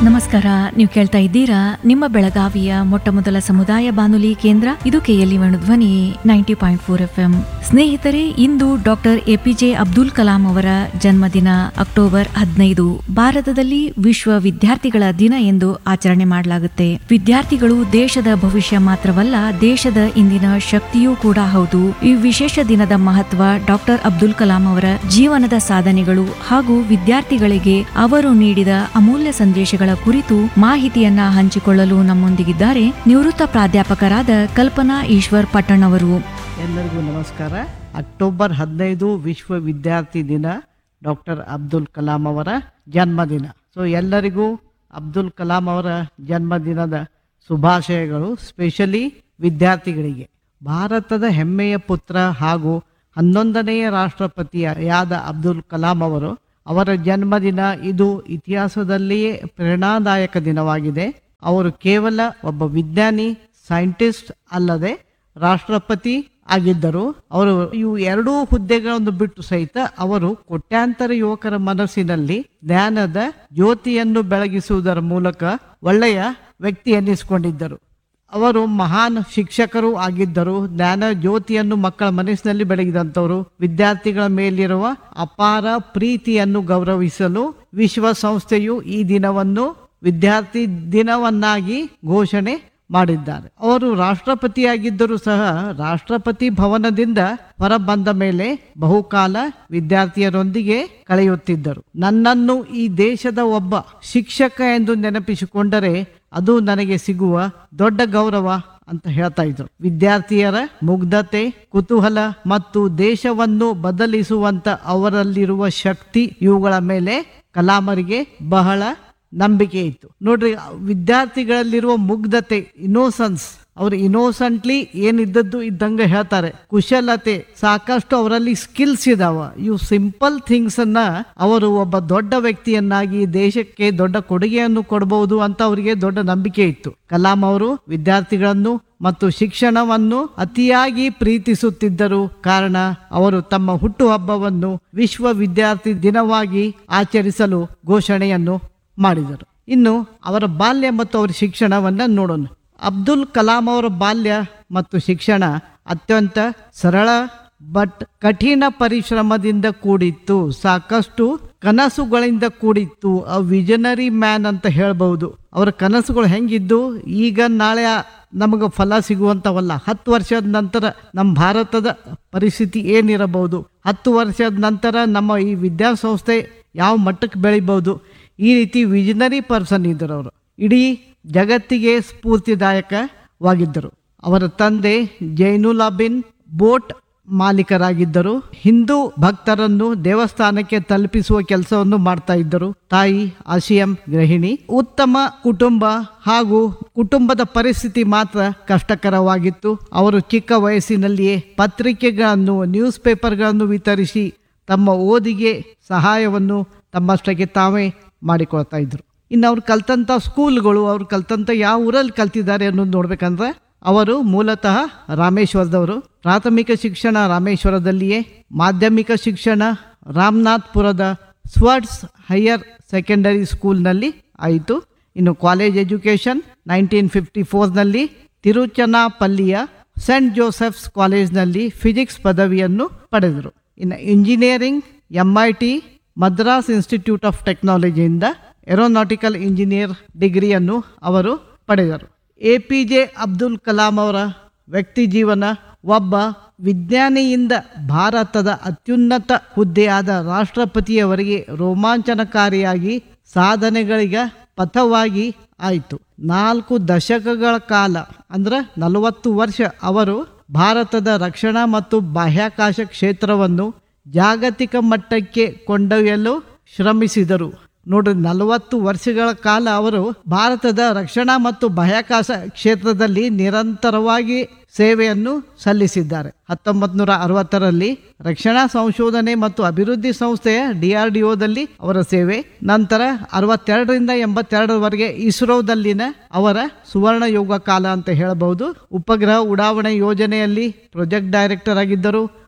ನಮಸ್ಕಾರ ನೀವು ಕೇಳ್ತಾ ಇದ್ದೀರಾ ನಿಮ್ಮ ಬೆಳಗಾವಿಯ ಮೊಟ್ಟ ಮೊದಲ ಸಮುದಾಯ ಬಾನುಲಿ ಕೇಂದ್ರ ಇದು ಕೆಎಲ್ಇ ಧ್ವನಿ ninety point four F M ಸ್ನೇಹಿತರೆ ಇಂದು ಡಾಕ್ಟರ್ ಎಪಿಜೆ ಅಬ್ದುಲ್ ಕಲಾಂ ಅವರ ಜನ್ಮದಿನ ಅಕ್ಟೋಬರ್ ಹದಿನೈದು ಭಾರತದಲ್ಲಿ ವಿಶ್ವ ವಿದ್ಯಾರ್ಥಿಗಳ ದಿನ ಎಂದು ಆಚರಣೆ ಮಾಡಲಾಗುತ್ತೆ ವಿದ್ಯಾರ್ಥಿಗಳು ದೇಶದ ಭವಿಷ್ಯ ಮಾತ್ರವಲ್ಲ ದೇಶದ ಇಂದಿನ ಶಕ್ತಿಯೂ ಕೂಡ ಹೌದು ಈ ವಿಶೇಷ ದಿನದ ಮಹತ್ವ ಡಾಕ್ಟರ್ ಅಬ್ದುಲ್ ಕಲಾಂ ಅವರ ಜೀವನದ ಸಾಧನೆಗಳು ಹಾಗೂ ವಿದ್ಯಾರ್ಥಿಗಳಿಗೆ ಅವರು ನೀಡಿದ ಅಮೂಲ್ಯ ಸಂದೇಶಗಳ ಕುರಿತು ಮಾಹಿತಿಯನ್ನ ಹಂಚಿಕೊಳ್ಳಲು ನಮ್ಮೊಂದಿಗಿದ್ದಾರೆ ನಿವೃತ್ತ ಪ್ರಾಧ್ಯಾಪಕರಾದ ಕಲ್ಪನಾ ಈಶ್ವರ್ ಪಟ್ಟಣ್ ಅವರು ಎಲ್ಲರಿಗೂ ನಮಸ್ಕಾರ ಅಕ್ಟೋಬರ್ ಹದಿನೈದು ವಿಶ್ವ ವಿದ್ಯಾರ್ಥಿ ದಿನ ಡಾಕ್ಟರ್ ಅಬ್ದುಲ್ ಕಲಾಂ ಅವರ ಜನ್ಮದಿನ ಸೊ ಎಲ್ಲರಿಗೂ ಅಬ್ದುಲ್ ಕಲಾಂ ಅವರ ಜನ್ಮದಿನದ ಶುಭಾಶಯಗಳು ಸ್ಪೆಷಲಿ ವಿದ್ಯಾರ್ಥಿಗಳಿಗೆ ಭಾರತದ ಹೆಮ್ಮೆಯ ಪುತ್ರ ಹಾಗೂ ಹನ್ನೊಂದನೆಯ ರಾಷ್ಟ್ರಪತಿಯಾದ ಅಬ್ದುಲ್ ಕಲಾಂ ಅವರು ಅವರ ಜನ್ಮದಿನ ಇದು ಇತಿಹಾಸದಲ್ಲಿಯೇ ಪ್ರೇರಣಾದಾಯಕ ದಿನವಾಗಿದೆ ಅವರು ಕೇವಲ ಒಬ್ಬ ವಿಜ್ಞಾನಿ ಸೈಂಟಿಸ್ಟ್ ಅಲ್ಲದೆ ರಾಷ್ಟ್ರಪತಿ ಆಗಿದ್ದರು ಅವರು ಇವು ಎರಡೂ ಹುದ್ದೆಗಳನ್ನು ಬಿಟ್ಟು ಸಹಿತ ಅವರು ಕೋಟ್ಯಾಂತರ ಯುವಕರ ಮನಸ್ಸಿನಲ್ಲಿ ಜ್ಞಾನದ ಜ್ಯೋತಿಯನ್ನು ಬೆಳಗಿಸುವುದರ ಮೂಲಕ ಒಳ್ಳೆಯ ವ್ಯಕ್ತಿ ಎನ್ನಿಸಿಕೊಂಡಿದ್ದರು ಅವರು ಮಹಾನ್ ಶಿಕ್ಷಕರು ಆಗಿದ್ದರು ಜ್ಞಾನ ಜ್ಯೋತಿಯನ್ನು ಮಕ್ಕಳ ಮನಸ್ಸಿನಲ್ಲಿ ಬೆಳಗಿದಂಥವರು ವಿದ್ಯಾರ್ಥಿಗಳ ಮೇಲಿರುವ ಅಪಾರ ಪ್ರೀತಿಯನ್ನು ಗೌರವಿಸಲು ವಿಶ್ವಸಂಸ್ಥೆಯು ಈ ದಿನವನ್ನು ವಿದ್ಯಾರ್ಥಿ ದಿನವನ್ನಾಗಿ ಘೋಷಣೆ ಮಾಡಿದ್ದಾರೆ ಅವರು ರಾಷ್ಟ್ರಪತಿಯಾಗಿದ್ದರೂ ಸಹ ರಾಷ್ಟ್ರಪತಿ ಭವನದಿಂದ ಹೊರ ಬಂದ ಮೇಲೆ ಬಹುಕಾಲ ವಿದ್ಯಾರ್ಥಿಯರೊಂದಿಗೆ ಕಳೆಯುತ್ತಿದ್ದರು ನನ್ನನ್ನು ಈ ದೇಶದ ಒಬ್ಬ ಶಿಕ್ಷಕ ಎಂದು ನೆನಪಿಸಿಕೊಂಡರೆ ಅದು ನನಗೆ ಸಿಗುವ ದೊಡ್ಡ ಗೌರವ ಅಂತ ಹೇಳ್ತಾ ಇದ್ರು ವಿದ್ಯಾರ್ಥಿಯರ ಮುಗ್ಧತೆ ಕುತೂಹಲ ಮತ್ತು ದೇಶವನ್ನು ಬದಲಿಸುವಂತ ಅವರಲ್ಲಿರುವ ಶಕ್ತಿ ಇವುಗಳ ಮೇಲೆ ಕಲಾಮರಿಗೆ ಬಹಳ ನಂಬಿಕೆ ಇತ್ತು ನೋಡ್ರಿ ವಿದ್ಯಾರ್ಥಿಗಳಲ್ಲಿರುವ ಮುಗ್ಧತೆ ಇನೋಸನ್ಸ್ ಅವರು ಇನೋಸೆಂಟ್ಲಿ ಏನಿದ್ದದ್ದು ಇದ್ದಂಗೆ ಹೇಳ್ತಾರೆ ಕುಶಲತೆ ಸಾಕಷ್ಟು ಅವರಲ್ಲಿ ಸ್ಕಿಲ್ಸ್ ಇದಾವ ಇವು ಸಿಂಪಲ್ ಥಿಂಗ್ಸ್ ಅನ್ನ ಅವರು ಒಬ್ಬ ದೊಡ್ಡ ವ್ಯಕ್ತಿಯನ್ನಾಗಿ ದೇಶಕ್ಕೆ ದೊಡ್ಡ ಕೊಡುಗೆಯನ್ನು ಕೊಡಬಹುದು ಅಂತ ಅವರಿಗೆ ದೊಡ್ಡ ನಂಬಿಕೆ ಇತ್ತು ಕಲಾಂ ಅವರು ವಿದ್ಯಾರ್ಥಿಗಳನ್ನು ಮತ್ತು ಶಿಕ್ಷಣವನ್ನು ಅತಿಯಾಗಿ ಪ್ರೀತಿಸುತ್ತಿದ್ದರು ಕಾರಣ ಅವರು ತಮ್ಮ ಹುಟ್ಟುಹಬ್ಬವನ್ನು ವಿಶ್ವ ವಿದ್ಯಾರ್ಥಿ ದಿನವಾಗಿ ಆಚರಿಸಲು ಘೋಷಣೆಯನ್ನು ಮಾಡಿದರು ಇನ್ನು ಅವರ ಬಾಲ್ಯ ಮತ್ತು ಅವರ ಶಿಕ್ಷಣವನ್ನ ನೋಡೋಣ ಅಬ್ದುಲ್ ಕಲಾಂ ಅವರ ಬಾಲ್ಯ ಮತ್ತು ಶಿಕ್ಷಣ ಅತ್ಯಂತ ಸರಳ ಬಟ್ ಕಠಿಣ ಪರಿಶ್ರಮದಿಂದ ಕೂಡಿತ್ತು ಸಾಕಷ್ಟು ಕನಸುಗಳಿಂದ ಕೂಡಿತ್ತು ಅ ವಿಜನರಿ ಮ್ಯಾನ್ ಅಂತ ಹೇಳ್ಬಹುದು ಅವರ ಕನಸುಗಳು ಹೆಂಗಿದ್ದು ಈಗ ನಾಳೆ ನಮಗೆ ಫಲ ಸಿಗುವಂಥವಲ್ಲ ಹತ್ತು ವರ್ಷದ ನಂತರ ನಮ್ಮ ಭಾರತದ ಪರಿಸ್ಥಿತಿ ಏನಿರಬಹುದು ಹತ್ತು ವರ್ಷದ ನಂತರ ನಮ್ಮ ಈ ವಿದ್ಯಾಸಂಸ್ಥೆ ಯಾವ ಮಟ್ಟಕ್ಕೆ ಬೆಳಿಬಹುದು ಈ ರೀತಿ ವಿಜನರಿ ಪರ್ಸನ್ ಇದ್ದರು ಅವರು ಇಡೀ ಜಗತ್ತಿಗೆ ಸ್ಫೂರ್ತಿದಾಯಕವಾಗಿದ್ದರು ಅವರ ತಂದೆ ಜೈನುಲಾಬಿನ್ ಬೋಟ್ ಮಾಲೀಕರಾಗಿದ್ದರು ಹಿಂದೂ ಭಕ್ತರನ್ನು ದೇವಸ್ಥಾನಕ್ಕೆ ತಲುಪಿಸುವ ಕೆಲಸವನ್ನು ಮಾಡ್ತಾ ಇದ್ದರು ತಾಯಿ ಆಸಿಯಂ ಗೃಹಿಣಿ ಉತ್ತಮ ಕುಟುಂಬ ಹಾಗೂ ಕುಟುಂಬದ ಪರಿಸ್ಥಿತಿ ಮಾತ್ರ ಕಷ್ಟಕರವಾಗಿತ್ತು ಅವರು ಚಿಕ್ಕ ವಯಸ್ಸಿನಲ್ಲಿಯೇ ಪತ್ರಿಕೆಗಳನ್ನು ನ್ಯೂಸ್ ಪೇಪರ್ಗಳನ್ನು ವಿತರಿಸಿ ತಮ್ಮ ಓದಿಗೆ ಸಹಾಯವನ್ನು ತಮ್ಮಷ್ಟಕ್ಕೆ ತಾವೇ ಮಾಡಿಕೊಳ್ತಾ ಇದ್ರು ಇನ್ನು ಅವ್ರು ಕಲ್ತಂಥ ಸ್ಕೂಲ್ಗಳು ಅವ್ರು ಕಲ್ತಂಥ ಯಾವ ಊರಲ್ಲಿ ಕಲ್ತಿದ್ದಾರೆ ಅನ್ನೋದು ನೋಡ್ಬೇಕಂದ್ರೆ ಅವರು ಮೂಲತಃ ರಾಮೇಶ್ವರದವರು ಪ್ರಾಥಮಿಕ ಶಿಕ್ಷಣ ರಾಮೇಶ್ವರದಲ್ಲಿಯೇ ಮಾಧ್ಯಮಿಕ ಶಿಕ್ಷಣ ರಾಮನಾಥ್ಪುರದ ಸ್ವಾಟ್ಸ್ ಹೈಯರ್ ಸೆಕೆಂಡರಿ ಸ್ಕೂಲ್ನಲ್ಲಿ ಆಯಿತು ಇನ್ನು ಕಾಲೇಜ್ ಎಜುಕೇಷನ್ ನೈನ್ಟೀನ್ ಫಿಫ್ಟಿ ಫೋರ್ನಲ್ಲಿ ತಿರುಚನಾಪಲ್ಲಿಯ ಸೆಂಟ್ ಜೋಸೆಫ್ಸ್ ಕಾಲೇಜ್ನಲ್ಲಿ ಫಿಸಿಕ್ಸ್ ಪದವಿಯನ್ನು ಪಡೆದರು ಇನ್ನು engineering M I T Madras institute of ಟೆಕ್ನಾಲಜಿಯಿಂದ ಏರೋನಾಟಿಕಲ್ ಇಂಜಿನಿಯರ್ ಡಿಗ್ರಿಯನ್ನು ಅವರು ಪಡೆದರು A P J Abdul Kalam ಅವರ ವ್ಯಕ್ತಿ ಜೀವನ ಒಬ್ಬ ವಿಜ್ಞಾನಿಯಿಂದ ಭಾರತದ ಅತ್ಯುನ್ನತ ಹುದ್ದೆಯಾದ ರಾಷ್ಟ್ರಪತಿಯವರಿಗೆ ರೋಮಾಂಚನಕಾರಿಯಾಗಿ ಸಾಧನೆಗಳಿಗೆ ಪಥವಾಗಿ ಆಯಿತು ನಾಲ್ಕು ದಶಕಗಳ ಕಾಲ ಅಂದ್ರೆ ನಲವತ್ತು ವರ್ಷ ಅವರು ಭಾರತದ ರಕ್ಷಣಾ ಮತ್ತು ಬಾಹ್ಯಾಕಾಶ ಕ್ಷೇತ್ರವನ್ನು ಜಾಗತಿಕ ಮಟ್ಟಕ್ಕೆ ಕೊಂಡೊಯ್ಯಲು ಶ್ರಮಿಸಿದರು ನೋಡ್ರಿ ನಲವತ್ತು ವರ್ಷಗಳ ಕಾಲ ಅವರು ಭಾರತದ ರಕ್ಷಣಾ ಮತ್ತು ಬಾಹ್ಯಾಕಾಶ ಕ್ಷೇತ್ರದಲ್ಲಿ ನಿರಂತರವಾಗಿ ಸೇವೆಯನ್ನು ಸಲ್ಲಿಸಿದ್ದಾರೆ ಹತ್ತೊಂಬತ್ತು ನೂರ ಅರವತ್ತರಲ್ಲಿ ರಕ್ಷಣಾ ಸಂಶೋಧನೆ ಮತ್ತು ಅಭಿವೃದ್ಧಿ ಸಂಸ್ಥೆಯ ಡಿಆರ್ಡಿಒದಲ್ಲಿ ಅವರ ಸೇವೆ ನಂತರ ಅರವತ್ತೆರಡರಿಂದ ಎಂಬತ್ತೆರಡರವರೆಗೆ ಇಸ್ರೋದಲ್ಲಿನ ಅವರ ಸುವರ್ಣ ಯುಗ ಕಾಲ ಅಂತ ಹೇಳಬಹುದು ಉಪಗ್ರಹ ಉಡಾವಣೆ ಯೋಜನೆಯಲ್ಲಿ ಪ್ರಾಜೆಕ್ಟ್ ಡೈರೆಕ್ಟರ್ ಆಗಿದ್ದರು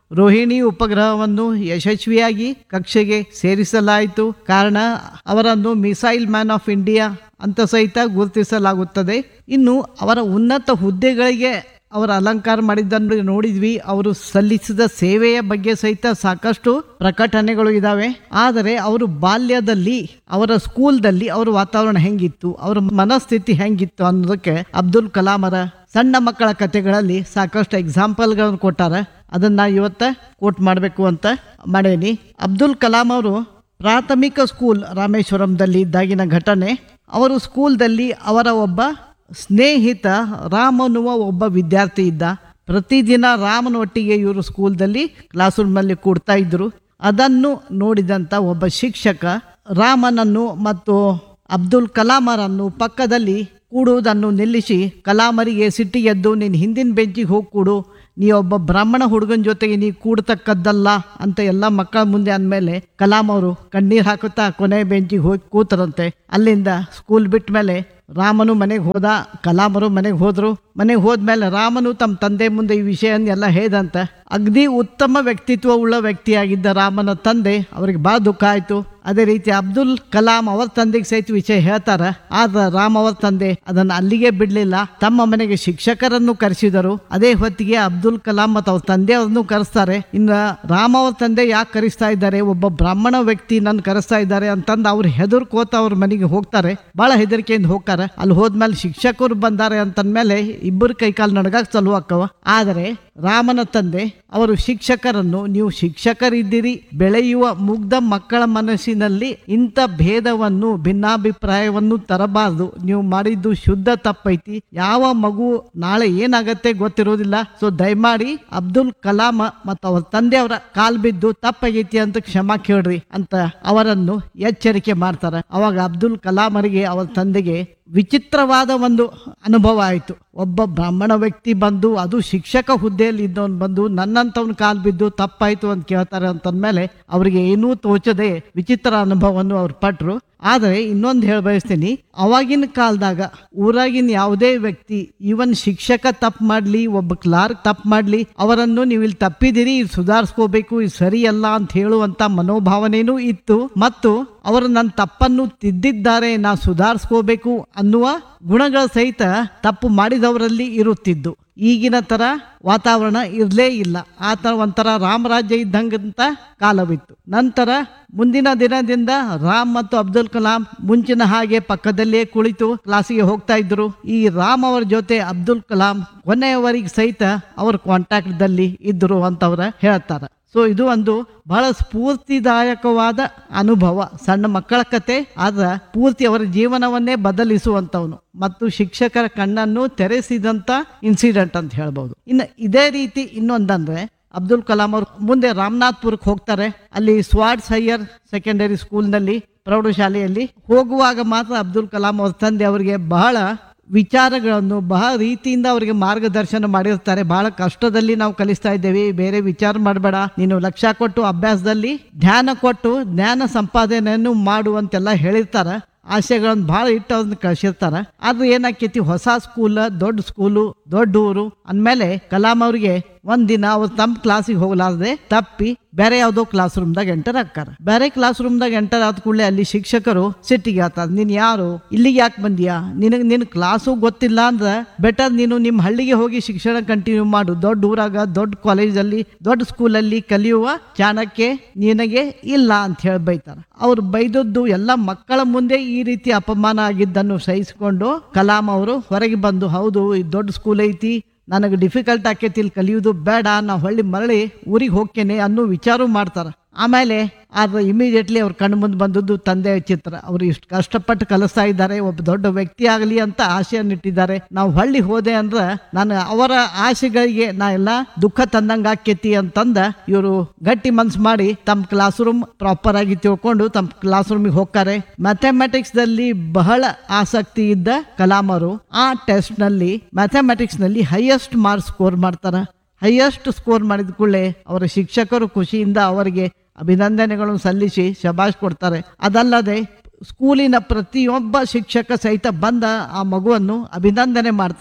ರೋಹಿಣಿ ಉಪಗ್ರಹವನ್ನು ಯಶಸ್ವಿಯಾಗಿ ಕಕ್ಷೆಗೆ ಸೇರಿಸಲಾಯಿತು ಕಾರಣ ಅವರನ್ನು ಮಿಸೈಲ್ ಮ್ಯಾನ್ ಆಫ್ ಇಂಡಿಯಾ ಅಂತ ಸಹಿತ ಗುರುತಿಸಲಾಗುತ್ತದೆ ಇನ್ನು ಅವರ ಉನ್ನತ ಹುದ್ದೆಗಳಿಗೆ ಅವರ ಅಲಂಕಾರ ಮಾಡಿದ್ದನ್ನು ನೋಡಿದ್ವಿ ಅವರು ಸಲ್ಲಿಸಿದ ಸೇವೆಯ ಬಗ್ಗೆ ಸಹಿತ ಸಾಕಷ್ಟು ಪ್ರಕಟಣೆಗಳು ಇದ್ದಾವೆ ಆದರೆ ಅವರು ಬಾಲ್ಯದಲ್ಲಿ ಅವರ ಸ್ಕೂಲ್ದಲ್ಲಿ ಅವರ ವಾತಾವರಣ ಹೆಂಗಿತ್ತು ಅವರ ಮನಸ್ಥಿತಿ ಹೆಂಗಿತ್ತು ಅನ್ನೋದಕ್ಕೆ ಅಬ್ದುಲ್ ಕಲಾಮರ ಸಣ್ಣ ಮಕ್ಕಳ ಕಥೆಗಳಲ್ಲಿ ಸಾಕಷ್ಟು ಎಕ್ಸಾಂಪಲ್ಗಳನ್ನು ಕೊಟ್ಟಾರ ಅದನ್ನ ಇವತ್ತ ಕೋಟ್ ಮಾಡಬೇಕು ಅಂತ ಮಾಡೇನಿ ಅಬ್ದುಲ್ ಕಲಾಂ ಅವರು ಪ್ರಾಥಮಿಕ ಸ್ಕೂಲ್ ರಾಮೇಶ್ವರಂದಲ್ಲಿ ಇದ್ದಾಗಿನ ಘಟನೆ ಅವರು ಸ್ಕೂಲ್ದಲ್ಲಿ ಅವರ ಒಬ್ಬ ಸ್ನೇಹಿತ ರಾಮ್ ಅನ್ನುವ ಒಬ್ಬ ವಿದ್ಯಾರ್ಥಿ ಇದ್ದ ಪ್ರತಿದಿನ ರಾಮನೊಟ್ಟಿಗೆ ಇವರು ಸ್ಕೂಲ್ದಲ್ಲಿ ಕ್ಲಾಸ್ ರೂಮ್ನಲ್ಲಿ ಕೂಡ್ತಾ ಇದ್ರು ಅದನ್ನು ನೋಡಿದಂಥ ಒಬ್ಬ ಶಿಕ್ಷಕ ರಾಮನನ್ನು ಮತ್ತು ಅಬ್ದುಲ್ ಕಲಾಮರನ್ನು ಪಕ್ಕದಲ್ಲಿ ಕೂಡುವುದನ್ನು ನಿಲ್ಲಿಸಿ ಕಲಾಮರಿಗೆ ಸಿಟ್ಟಿಗೆದ್ದು ನೀನು ಹಿಂದಿನ ಬೆಂಚಿಗೆ ಹೋಗಿ ಕೂಡು ನೀ ಒಬ್ಬ ಬ್ರಾಹ್ಮಣ ಹುಡುಗನ ಜೊತೆಗೆ ನೀ ಕೂಡ್ತಕ್ಕದ್ದಲ್ಲ ಅಂತ ಎಲ್ಲ ಮಕ್ಕಳ ಮುಂದೆ ಅಂದಮೇಲೆ ಕಲಾಂ ಅವರು ಕಣ್ಣೀರು ಹಾಕುತ್ತಾ ಕೊನೆ ಬೆಂಚಿಗೆ ಹೋಗಿ ಕೂತರಂತೆ ಅಲ್ಲಿಂದ ಸ್ಕೂಲ್ ಬಿಟ್ಟ ಮೇಲೆ ರಾಮನು ಮನೆಗೆ ಹೋದ ಕಲಾಮರು ಮನೆಗೆ ಹೋದ್ರು ಮನೆಗೆ ಹೋದ್ಮೇಲೆ ರಾಮನು ತಮ್ಮ ತಂದೆ ಮುಂದೆ ಈ ವಿಷಯನ್ನೆಲ್ಲ ಹೇಳ್ದಂತ ಅಗ್ದಿ ಉತ್ತಮ ವ್ಯಕ್ತಿತ್ವ ಉಳ್ಳ ವ್ಯಕ್ತಿಯಾಗಿದ್ದ ರಾಮನ ತಂದೆ ಅವರಿಗೆ ಭಾಳ ದುಃಖ ಆಯಿತು ಅದೇ ರೀತಿ ಅಬ್ದುಲ್ ಕಲಾಂ ಅವರ ತಂದೆಗೆ ಸಹಿತ ವಿಷಯ ಹೇಳ್ತಾರ ಆದ್ರೆ ರಾಮ್ ಅವರ ತಂದೆ ಅದನ್ನು ಅಲ್ಲಿಗೆ ಬಿಡಲಿಲ್ಲ ತಮ್ಮ ಮನೆಗೆ ಶಿಕ್ಷಕರನ್ನು ಕರೆಸಿದರು ಅದೇ ಹೊತ್ತಿಗೆ ಅಬ್ದುಲ್ ಕಲಾಂ ಮತ್ತು ಅವ್ರ ತಂದೆಯವ್ರನ್ನು ಕರೆಸ್ತಾರೆ ಇನ್ನು ರಾಮ್ ಅವ್ರ ತಂದೆ ಯಾಕೆ ಕರೆಸ್ತಾ ಇದ್ದಾರೆ ಒಬ್ಬ ಬ್ರಾಹ್ಮಣ ವ್ಯಕ್ತಿ ನನ್ನ ಕರೆಸ್ತಾ ಇದ್ದಾರೆ ಅಂತಂದು ಅವ್ರು ಹೆದರ್ಕೋತ ಅವ್ರ ಮನೆಗೆ ಹೋಗ್ತಾರೆ ಬಹಳ ಹೆದರಿಕೆಯಿಂದ ಹೋಗ್ತಾರೆ ಅಲ್ಲಿ ಹೋದ್ಮೇಲೆ ಶಿಕ್ಷಕರು ಬಂದಾರೆ ಅಂತಂದ್ಮೇಲೆ ಇಬ್ಬರು ಕೈಕಾಲು ನಡಗಾಕ್ ಚಲೋ ಆಕ್ಕವ ಆದರೆ ರಾಮನ ತಂದೆ ಅವರು ಶಿಕ್ಷಕರನ್ನು ನೀವು ಶಿಕ್ಷಕರಿದ್ದೀರಿ ಬೆಳೆಯುವ ಮುಗ್ಧ ಮಕ್ಕಳ ಮನಸ್ಸಿನಲ್ಲಿ ಇಂಥ ಭೇದವನ್ನು ಭಿನ್ನಾಭಿಪ್ರಾಯವನ್ನು ತರಬಾರದು ನೀವು ಮಾಡಿದ್ದು ಶುದ್ಧ ತಪ್ಪೈತಿ ಯಾವ ಮಗು ನಾಳೆ ಏನಾಗತ್ತೆ ಗೊತ್ತಿರೋದಿಲ್ಲ ಸೊ ದಯಮಾಡಿ ಅಬ್ದುಲ್ ಕಲಾಂ ಮತ್ತು ಅವ್ರ ತಂದೆಯವರ ಕಾಲ್ ಬಿದ್ದು ತಪ್ಪಾಗೈತಿ ಅಂತ ಕ್ಷಮಾ ಕೇಳ್ರಿ ಅಂತ ಅವರನ್ನು ಎಚ್ಚರಿಕೆ ಮಾಡ್ತಾರೆ ಅವಾಗ ಅಬ್ದುಲ್ ಕಲಾಮರಿಗೆ ಅವರ ತಂದೆಗೆ ವಿಚಿತ್ರವಾದ ಒಂದು ಅನುಭವ ಆಯಿತು ಒಬ್ಬ ಬ್ರಾಹ್ಮಣ ವ್ಯಕ್ತಿ ಬಂದು ಅದು ಶಿಕ್ಷಕ ಹುದ್ದೆಯಲ್ಲಿ ಇದ್ದವನು ಬಂದು ನನ್ನಂಥವ್ನ ಕಾಲು ಬಿದ್ದು ತಪ್ಪಾಯ್ತು ಅಂತ ಕೇಳ್ತಾರೆ ಅಂತಂದ್ಮೇಲೆ ಅವರಿಗೆ ಏನೂ ತೋಚದೆ ವಿಚಿತ್ರ ಅನುಭವವನ್ನು ಅವ್ರು ಪಟ್ರು ಆದರೆ ಇನ್ನೊಂದು ಹೇಳ ಬಯಸ್ತೀನಿ ಅವಾಗಿನ ಕಾಲದಾಗ ಊರಾಗಿನ ಯಾವುದೇ ವ್ಯಕ್ತಿ ಇವನ್ ಶಿಕ್ಷಕ ತಪ್ಪು ಮಾಡಲಿ ಒಬ್ಬ ಕ್ಲಾರ್ಕ್ ತಪ್ಪು ಮಾಡಲಿ ಅವರನ್ನು ನೀವು ಇಲ್ಲಿ ತಪ್ಪಿದಿರಿ ಇದು ಸುಧಾರಿಸ್ಕೋಬೇಕು ಇದು ಸರಿಯಲ್ಲ ಅಂತ ಹೇಳುವಂತ ಮನೋಭಾವನೆನೂ ಇತ್ತು ಮತ್ತು ಅವರು ನನ್ನ ತಪ್ಪನ್ನು ತಿದ್ದಿದ್ದಾರೆ ನಾ ಸುಧಾರಿಸ್ಕೋಬೇಕು ಅನ್ನುವ ಗುಣಗಳ ಸಹಿತ ತಪ್ಪು ಮಾಡಿದವರಲ್ಲಿ ಇರುತ್ತಿದ್ದು ಈಗಿನ ತರ ವಾತಾವರಣ ಇರಲೇ ಇಲ್ಲ ಆ ಥರ ಒಂಥರ ರಾಮರಾಜ್ಯ ಇದ್ದಂಗಂತ ಕಾಲವಿತ್ತು ನಂತರ ಮುಂದಿನ ದಿನದಿಂದ ರಾಮ್ ಮತ್ತು ಅಬ್ದುಲ್ ಕಲಾಂ ಮುಂಚಿನ ಹಾಗೆ ಪಕ್ಕದಲ್ಲೇ ಕುಳಿತು ಕ್ಲಾಸಿಗೆ ಹೋಗ್ತಾ ಇದ್ರು ಈ ರಾಮ್ ಅವರ ಜೊತೆ ಅಬ್ದುಲ್ ಕಲಾಂ ಕೊನೆಯವರೆಗೆ ಸಹಿತ ಅವ್ರ ಕಾಂಟ್ಯಾಕ್ಟ್ದಲ್ಲಿ ಇದ್ರು ಅಂತವ್ರ ಹೇಳ್ತಾರೆ ಸೊ ಇದು ಒಂದು ಬಹಳ ಸ್ಫೂರ್ತಿದಾಯಕವಾದ ಅನುಭವ ಸಣ್ಣ ಮಕ್ಕಳ ಕತೆ ಆದ್ರೆ ಪೂರ್ತಿ ಅವರ ಜೀವನವನ್ನೇ ಬದಲಿಸುವಂತವನು ಮತ್ತು ಶಿಕ್ಷಕರ ಕಣ್ಣನ್ನು ತೆರೆಸಿದಂತ ಇನ್ಸಿಡೆಂಟ್ ಅಂತ ಹೇಳ್ಬೋದು ಇನ್ನು ಇದೇ ರೀತಿ ಇನ್ನೊಂದಂದ್ರೆ ಅಬ್ದುಲ್ ಕಲಾಂ ಅವರು ಮುಂದೆ ರಾಮನಾಥ್ಪುರಕ್ಕೆ ಹೋಗ್ತಾರೆ ಅಲ್ಲಿ ಸ್ವಾಟ್ಸ್ ಹೈಯರ್ ಸೆಕೆಂಡರಿ ಸ್ಕೂಲ್ನಲ್ಲಿ ಪ್ರೌಢಶಾಲೆಯಲ್ಲಿ ಹೋಗುವಾಗ ಮಾತ್ರ ಅಬ್ದುಲ್ ಕಲಾಂ ಅವ್ರ ತಂದೆ ಅವರಿಗೆ ಬಹಳ ವಿಚಾರಗಳನ್ನು ಬಹಳ ರೀತಿಯಿಂದ ಅವರಿಗೆ ಮಾರ್ಗದರ್ಶನ ಮಾಡಿರ್ತಾರೆ ಬಹಳ ಕಷ್ಟದಲ್ಲಿ ನಾವು ಕಲಿಸ್ತಾ ಇದ್ದೇವೆ ಬೇರೆ ವಿಚಾರ ಮಾಡಬೇಡ ನೀನು ಲಕ್ಷ್ಯ ಕೊಟ್ಟು ಅಭ್ಯಾಸದಲ್ಲಿ ಧ್ಯಾನ ಕೊಟ್ಟು ಜ್ಞಾನ ಸಂಪಾದನೆಯನ್ನು ಮಾಡುವಂತೆಲ್ಲ ಹೇಳಿರ್ತಾರ ಆಶಯಗಳನ್ನು ಭಾಳ ಇಟ್ಟು ಅದನ್ನ ಕಳ್ಸಿರ್ತಾರ ಆದ್ರೆ ಏನಾಕೈತಿ ಹೊಸ ಸ್ಕೂಲ್ ದೊಡ್ಡ ಸ್ಕೂಲು ದೊಡ್ಡ ಊರು ಅಂದಮೇಲೆ ಕಲಾಂ ಅವ್ರಿಗೆ ಒಂದಿನ ಅವ್ರು ತಮ್ಮ ಕ್ಲಾಸಿಗೆ ಹೋಗ್ಲಾರ್ದೆ ತಪ್ಪಿ ಬೇರೆ ಯಾವುದೋ ಕ್ಲಾಸ್ ರೂಮ್ದಾಗ ಎಂಟರ್ ಹಾಕಾರ ಬೇರೆ ಕ್ಲಾಸ್ ರೂಮ್ದಾಗ ಎಂಟರ್ ಆದ ಕೂಡಲೇ ಅಲ್ಲಿ ಶಿಕ್ಷಕರು ಸಿಟ್ಟಿಗೆ ಆತಾರ ನೀನ್ ಯಾರು ಇಲ್ಲಿಗೆ ಯಾಕೆ ಬಂದಿಯಾ ನಿನಗೆ ನಿನ್ನ ಕ್ಲಾಸು ಗೊತ್ತಿಲ್ಲ ಅಂದ್ರೆ ಬೆಟರ್ ನೀನು ನಿಮ್ಮ ಹಳ್ಳಿಗೆ ಹೋಗಿ ಶಿಕ್ಷಣ ಕಂಟಿನ್ಯೂ ಮಾಡು ದೊಡ್ಡ ಊರಾಗ ದೊಡ್ಡ ಕಾಲೇಜಲ್ಲಿ ದೊಡ್ಡ ಸ್ಕೂಲಲ್ಲಿ ಕಲಿಯುವ ಚಾಣಕ್ಯ ನಿನಗೆ ಇಲ್ಲ ಅಂತ ಹೇಳಿ ಬೈತಾರ ಅವ್ರು ಬೈದದ್ದು ಎಲ್ಲ ಮಕ್ಕಳ ಮುಂದೆ ಈ ರೀತಿ ಅಪಮಾನ ಆಗಿದ್ದನ್ನು ಸಹಿಸಿಕೊಂಡು ಕಲಾಂ ಅವರು ಹೊರಗೆ ಬಂದು ಹೌದು ಇದು ದೊಡ್ಡ ಸ್ಕೂಲ್ ಐತಿ ನನಗೆ ಡಿಫಿಕಲ್ಟ್ ಆಕೈತಿ ಇಲ್ಲಿ ಕಲಿಯೋದು ಬೇಡ ನಾ ಹೊಳ್ಳಿ ಮರಳಿ ಊರಿಗೆ ಹೋಗ್ತೇನೆ ಅನ್ನೋ ವಿಚಾರ ಮಾಡ್ತಾರ ಆಮೇಲೆ ಆದ್ರೆ ಇಮಿಡಿಯೇಟ್ಲಿ ಅವ್ರ ಕಣ್ಣು ಮುಂದೆ ಬಂದದ್ದು ತಂದೆಯ ಚಿತ್ರ ಅವರು ಇಷ್ಟು ಕಷ್ಟಪಟ್ಟು ಕಲಿಸ್ತಾ ಇದ್ದಾರೆ ಒಬ್ಬ ದೊಡ್ಡ ವ್ಯಕ್ತಿ ಆಗಲಿ ಅಂತ ಆಸೆಯನ್ನು ಇಟ್ಟಿದ್ದಾರೆ ನಾವು ಹಳ್ಳಿ ಹೋದೆ ಅಂದ್ರೆ ನಾನು ಅವರ ಆಸೆಗಳಿಗೆ ನಾ ಎಲ್ಲ ದುಃಖ ತಂದಂಗ ಆಕೇತಿ ಅಂತಂದ ಇವರು ಗಟ್ಟಿ ಮನ್ಸು ಮಾಡಿ ತಮ್ಮ ಕ್ಲಾಸ್ ರೂಮ್ ಪ್ರಾಪರ್ ಆಗಿ ತಿಳ್ಕೊಂಡು ತಮ್ಮ ಕ್ಲಾಸ್ ರೂಮಿಗೆ ಹೋಗ್ತಾರೆ ಮ್ಯಾಥಮೆಟಿಕ್ಸ್ ದಲ್ಲಿ ಬಹಳ ಆಸಕ್ತಿ ಇದ್ದ ಕಲಾಮರು ಆ ಟೆಸ್ಟ್ ನಲ್ಲಿ ಮ್ಯಾಥಮೆಟಿಕ್ಸ್ ನಲ್ಲಿ ಹೈಯೆಸ್ಟ್ ಮಾರ್ಕ್ಸ್ ಸ್ಕೋರ್ ಮಾಡ್ತಾರ ಹೈಯೆಸ್ಟ್ ಸ್ಕೋರ್ ಮಾಡಿದ ಕೂಡಲೇ ಅವರ ಶಿಕ್ಷಕರು ಖುಷಿಯಿಂದ ಅವರಿಗೆ ಅಭಿನಂದನೆಗಳನ್ನು ಸಲ್ಲಿಸಿ ಶಬಾಷ್ ಕೊಡ್ತಾರೆ ಅದಲ್ಲದೆ ಸ್ಕೂಲಿನ ಪ್ರತಿಯೊಬ್ಬ ಶಿಕ್ಷಕ ಸಹಿತ ಬಂದ ಆ ಮಗುವನ್ನು ಅಭಿನಂದನೆ ಮಾಡ್ತಾರೆ